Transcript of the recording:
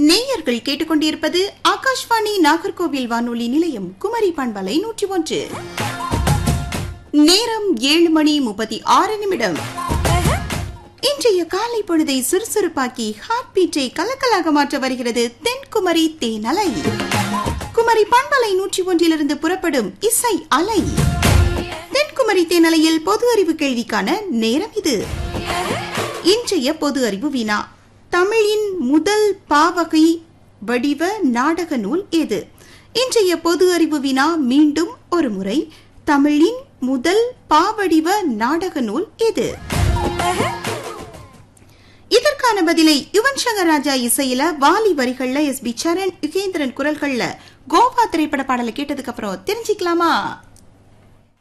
நேயர்கள் கேட்டுக்கொண்டிருப்பது ஆகாஷ்வாணி நாகர்கோவில் வானொலி நிலையம் குமரி பண்பலை நூற்றி ஒன்று நேரம் ஏழு மணி முப்பத்தி ஆறு நிமிடம் இன்றைய காலை பொழுதை சுறுசுறுப்பாக்கி ஹார்ட் பீட்டை கலக்கலாக மாற்ற வருகிறது தென்குமரி தேனலை குமரி பண்பலை நூற்றி ஒன்றிலிருந்து புறப்படும் இசை அலை தென்குமரி தேனலையில் பொது அறிவு கேள்விக்கான நேரம் இது இன்றைய பொது அறிவு வினா தமிழின் முதல் பாவகை வடிவ நாடக நூல் எது இன்றைய பொது அறிவு வினா மீண்டும் ஒரு முறை தமிழின் முதல் பாவடிவ நாடக நூல் எது இதற்கான பதிலை யுவன் சங்கர் ராஜா இசையில வாலி வரிகள்ல எஸ் பி சரண் யுகேந்திரன் குரல்கள்ல கோவா திரைப்பட பாடலை கேட்டதுக்கு அப்புறம் தெரிஞ்சுக்கலாமா